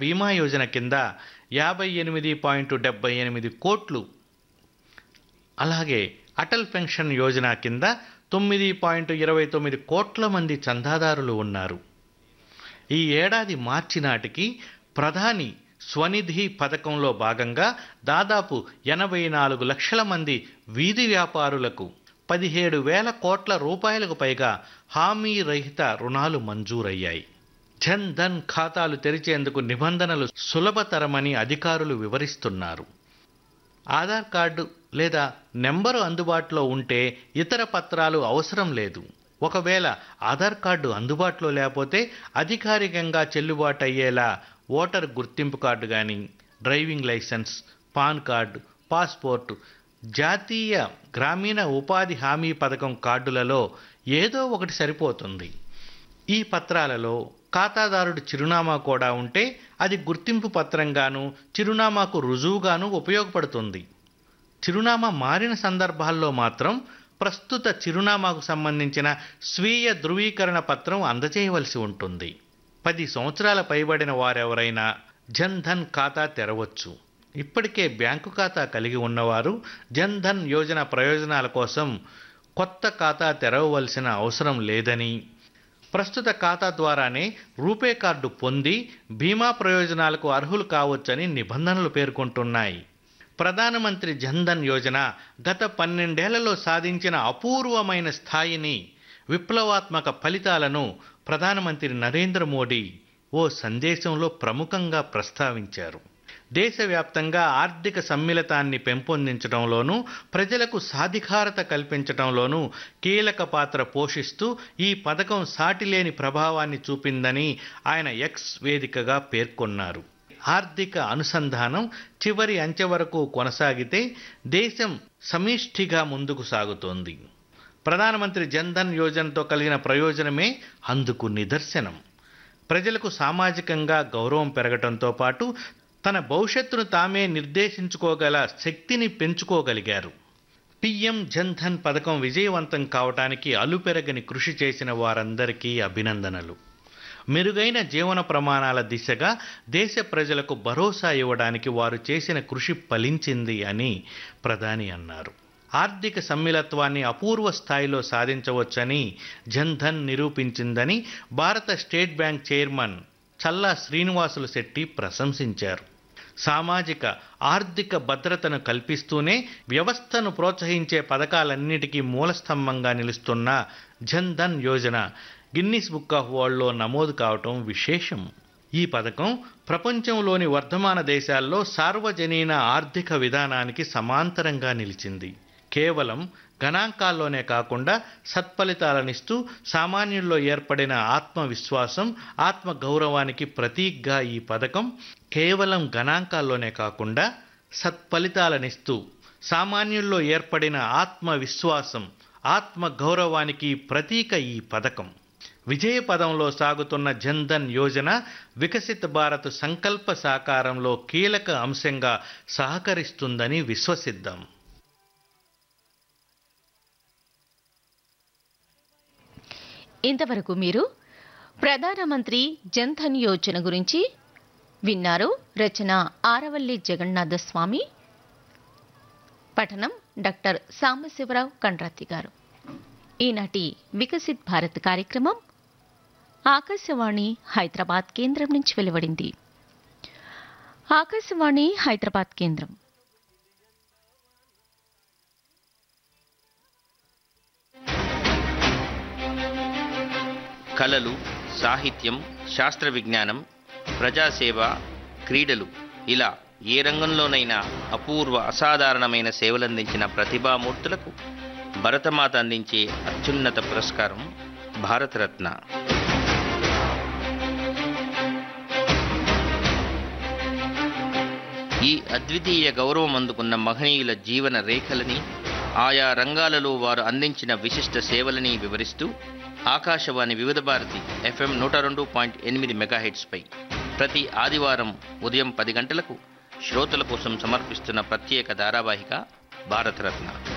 బీమా యోజన కింద యాభై ఎనిమిది పాయింట్ డెబ్బై ఎనిమిది కోట్లు అలాగే అటల్ పెన్షన్ యోజన కింద తొమ్మిది పాయింట్ ఇరవై తొమ్మిది కోట్ల మంది చందాదారులు ఉన్నారు ఈ ఏడాది మార్చి నాటికి ప్రధాని స్వనిధి పథకంలో భాగంగా దాదాపు ఎనభై నాలుగు లక్షల మంది వీధి వ్యాపారులకు పదిహేడు వేల కోట్ల రూపాయలకు పైగా హామీ రహిత రుణాలు మంజూరయ్యాయి జన్ ధన్ ఖాతాలు తెరిచేందుకు నిబంధనలు సులభతరమని అధికారులు వివరిస్తున్నారు ఆధార్ కార్డు లేదా నెంబరు అందుబాటులో ఉంటే ఇతర పత్రాలు అవసరం లేదు ఒకవేళ ఆధార్ కార్డు అందుబాటులో లేకపోతే అధికారికంగా చెల్లుబాటు అయ్యేలా ఓటర్ గుర్తింపు కార్డు కానీ driving licence PAN card passport జాతీయ గ్రామీణ ఉపాధి హామీ పథకం కార్డులలో ఏదో ఒకటి సరిపోతుంది ఈ పత్రాలలో ఖాతాదారుడి చిరునామా కూడా ఉంటే అది గుర్తింపు పత్రంగాను చిరునామాకు రుజువుగాను ఉపయోగపడుతుంది చిరునామా మారిన సందర్భాల్లో మాత్రం ప్రస్తుత చిరునామాకు సంబంధించిన స్వీయ ధృవీకరణ పత్రం అందజేయవలసి ఉంటుంది పది సంవత్సరాల పైబడిన వారెవరైనా జన్ ధన్ ఖాతా తెరవచ్చు ఇప్పటికే బ్యాంకు ఖాతా కలిగి ఉన్నవారు జన్ ధన్ యోజన ప్రయోజనాల కోసం కొత్త ఖాతా తెరవవలసిన అవసరం లేదని ప్రస్తుత ఖాతా ద్వారానే రూపే కార్డు పొంది బీమా ప్రయోజనాలకు అర్హులు కావచ్చని నిబంధనలు పేర్కొంటున్నాయి ప్రధానమంత్రి జన్ధన్ యోజన గత పన్నెండేళ్లలో సాధించిన అపూర్వమైన స్థాయిని విప్లవాత్మక ఫలితాలను ప్రధానమంత్రి నరేంద్ర మోడీ ఓ సందేశంలో ప్రముఖంగా ప్రస్తావించారు దేశవ్యాప్తంగా ఆర్థిక సమ్మిళతాన్ని పెంపొందించడంలోనూ ప్రజలకు సాధికారత కల్పించడంలోనూ కీలక పాత్ర పోషిస్తూ ఈ పథకం సాటిలేని ప్రభావాన్ని చూపిందని ఆయన ఎక్స్ వేదికగా పేర్కొన్నారు ఆర్థిక అనుసంధానం చివరి అంచె వరకు కొనసాగితే దేశం సమిష్టిగా ముందుకు సాగుతోంది ప్రధానమంత్రి జన్ధన్ యోజనతో కలిగిన ప్రయోజనమే అందుకు నిదర్శనం ప్రజలకు సామాజికంగా గౌరవం పెరగటంతో పాటు తన భవిష్యత్తును తామే నిర్దేశించుకోగల శక్తిని పెంచుకోగలిగారు పిఎం జన్ధన్ పథకం విజయవంతం కావటానికి అలుపెరగని కృషి చేసిన వారందరికీ అభినందనలు మెరుగైన జీవన ప్రమాణాల దిశగా దేశ ప్రజలకు భరోసా ఇవ్వడానికి వారు చేసిన కృషి ఫలించింది అని ప్రధాని అన్నారు ఆర్థిక సమ్మిళత్వాన్ని అపూర్వ స్థాయిలో సాధించవచ్చని జన్ధన్ నిరూపించిందని భారత state bank chairman Challa Srinivasulu Setty ప్రశంసించారు సామాజిక ఆర్థిక భద్రతను కల్పిస్తూనే వ్యవస్థను ప్రోత్సహించే పథకాలన్నిటికీ మూలస్తంభంగా నిలుస్తున్న Jan Dhan Yojana Guinness book of వరల్డ్లో నమోదు కావటం విశేషం ఈ పథకం ప్రపంచంలోని వర్ధమాన దేశాల్లో సార్వజనీన ఆర్థిక విధానానికి సమాంతరంగా నిలిచింది కేవలం గణాంకాల్లోనే కాకుండా సత్ఫలితాలనిస్తూ సామాన్యుల్లో ఏర్పడిన ఆత్మవిశ్వాసం ఆత్మ గౌరవానికి ప్రతీకగా ఈ పథకం కేవలం గణాంకాల్లోనే కాకుండా సత్ఫలితాలనిస్తూ సామాన్యుల్లో ఏర్పడిన ఆత్మవిశ్వాసం ఆత్మ గౌరవానికి ప్రతీక ఈ పథకం విజయ పదంలో సాగుతున్న జన్ధన్ యోజన వికసిత భారత్ సంకల్ప సాకారంలో కీలక అంశంగా సహకరిస్తుందని విశ్వసిద్దాం ఇంతవరకు మీరు ప్రధానమంత్రి జన్ధన్ యోజన గురించి విన్నారు రచన ఆరవల్లి జగన్నాథ స్వామి పఠనం డాక్టర్ సాంబశివరావు కండ్రాతి గారు ఈనాటి వికసిత్ భారత్ కార్యక్రమం ఆకాశవాణి హైదరాబాద్ కేంద్రం నుంచి వెలువడింది ఆకాశవాణి హైదరాబాద్ కేంద్రం కళలు సాహిత్యం శాస్త్ర విజ్ఞానం ప్రజాసేవ క్రీడలు ఇలా ఏ రంగంలోనైనా అపూర్వ అసాధారణమైన సేవలందించిన ప్రతిభామూర్తులకు భరతమాత అందించే అత్యున్నత పురస్కారం భారతరత్న ఈ అద్వితీయ గౌరవం అందుకున్న మహనీయుల జీవన రేఖలని ఆయా రంగాలలో వారు అందించిన విశిష్ట సేవలని వివరిస్తూ ఆకాశవాణి వివిధ భారతి ఎఫ్ఎం నూట రెండు పాయింట్ ఎనిమిది మెగాహెట్స్పై ప్రతి ఆదివారం ఉదయం పది గంటలకు శ్రోతల కోసం సమర్పిస్తున్న ప్రత్యేక ధారావాహిక భారతరత్న